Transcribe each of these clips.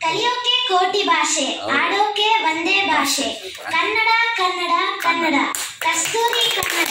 ಕಲಿಯೋಕೆ ಕೋಟಿ ಭಾಷೆ ಆಡೋಕೆ ಒಂದೇ ಭಾಷೆ ಕನ್ನಡ ಕನ್ನಡ ಕನ್ನಡ ಕಸ್ತೂರಿ ಕನ್ನಡ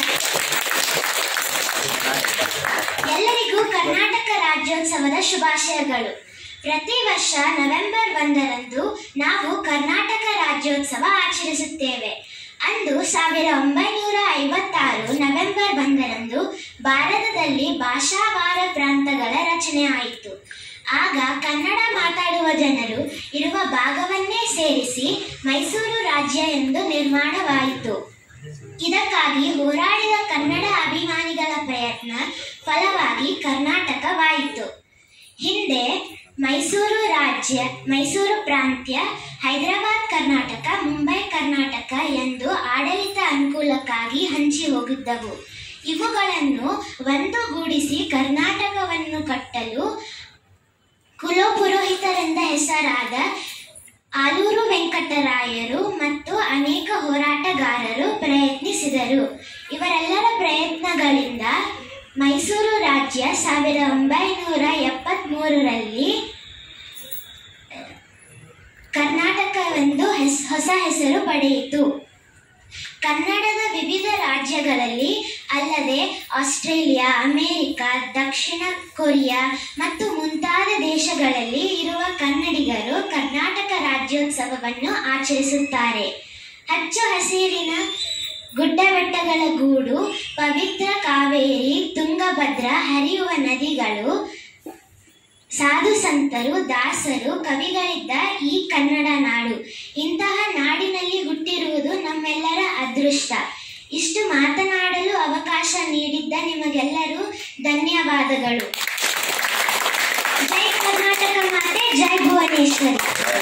ಎಲ್ಲರಿಗೂ ಕರ್ನಾಟಕ ರಾಜ್ಯೋತ್ಸವದ ಶುಭಾಶಯಗಳು ಪ್ರತಿ ವರ್ಷ ನವೆಂಬರ್ ಒಂದರಂದು ನಾವು ಕರ್ನಾಟಕ ರಾಜ್ಯೋತ್ಸವ ಆಚರಿಸುತ್ತೇವೆ ಅಂದು ಸಾವಿರ ಒಂಬೈನೂರ ಐವತ್ತಾರು ನವೆಂಬರ್ ಒಂದರಂದು ಭಾರತದಲ್ಲಿ ಭಾಷಾವಾರ ಪ್ರಾಂತಗಳ ರಚನೆ ಆಯಿತು ಆಗ ಕನ್ನಡ ಮಾತಾಡುವ ಜನರು ಇರುವ ಭಾಗವನ್ನೇ ಸೇರಿಸಿ ಮೈಸೂರು ರಾಜ್ಯ ಎಂದು ನಿರ್ಮಾಣವಾಯಿತು ಇದಕ್ಕಾಗಿ ಹೋರಾಡಿದ ಕನ್ನಡ ಅಭಿಮಾನಿಗಳ ಪ್ರಯತ್ನ ಫಲವಾಗಿ ಕರ್ನಾಟಕವಾಯಿತು ಹಿಂದೆ ಮೈಸೂರು ರಾಜ್ಯ ಮೈಸೂರು ಪ್ರಾಂತ್ಯ ಹೈದರಾಬಾದ್ ಕರ್ನಾಟಕ ಮುಂಬೈ ಕರ್ನಾಟಕ ಎಂದು ಆಡಳಿತ ಅನುಕೂಲಕ್ಕಾಗಿ ಹಂಚಿ ಹೋಗಿದ್ದವು ಇವುಗಳನ್ನು ಒಂದುಗೂಡಿಸಿ ಕರ್ನಾಟಕವನ್ನು ಕಟ್ಟಲು ಕುಲಪುರೋಹಿತರೆಂದ ಹೆಸರಾದ ಆಲೂರು ವೆಂಕಟರಾಯರು ಮತ್ತು ಅನೇಕ ಹೋರಾಟಗಾರರು ಪ್ರಯತ್ನಿಸಿದರು ಇವರೆಲ್ಲರ ಪ್ರಯತ್ನಗಳಿಂದ ಮೈಸೂರು ರಾಜ್ಯ ಸಾವಿರ ಒಂಬೈನೂರ ಎಪ್ಪತ್ತ್ಮೂರರಲ್ಲಿ ಕರ್ನಾಟಕವೆಂದು ಹೆಸ್ ಹೊಸ ಹೆಸರು ಪಡೆಯಿತು ಕನ್ನಡದ ವಿವಿಧ ರಾಜ್ಯಗಳಲ್ಲಿ ಅಲ್ಲದೆ ಆಸ್ಟ್ರೇಲಿಯಾ ಅಮೆರಿಕ ದಕ್ಷಿಣ ಕೊರಿಯಾ ಮತ್ತು ಮುಂತಾದ ದೇಶಗಳಲ್ಲಿ ಇರುವ ಕನ್ನಡಿಗರು ಕರ್ನಾಟಕ ರಾಜ್ಯೋತ್ಸವವನ್ನು ಆಚರಿಸುತ್ತಾರೆ ಹಚ್ಚ ಹಸಿರಿನ ಗುಡ್ಡ ಬೆಟ್ಟಗಳ ಗೂಡು ಪವಿತ್ರ ಕಾವೇರಿ ತುಂಗಭದ್ರ ಹರಿಯುವ ನದಿಗಳು ಸಾಧು ಸಂತರು ದಾಸರು ಕವಿಗಳಿದ್ದ ಈ ಕನ್ನಡ ನಾಡು ಇಂತಹ ನಾಡಿನಲ್ಲಿ ಹುಟ್ಟಿರುವುದು ನಮ್ಮೆಲ್ಲರ ಅದೃಷ್ಟ ಇಷ್ಟು ಮಾತನಾಡಲು ಅವಕಾಶ ನೀಡಿದ್ದ ನಿಮಗೆಲ್ಲರೂ ಧನ್ಯವಾದಗಳು ಜೈ ಕರ್ನಾಟಕ ಮಾತೆ ಜೈ ಭುವನೇಶ್ವರಿ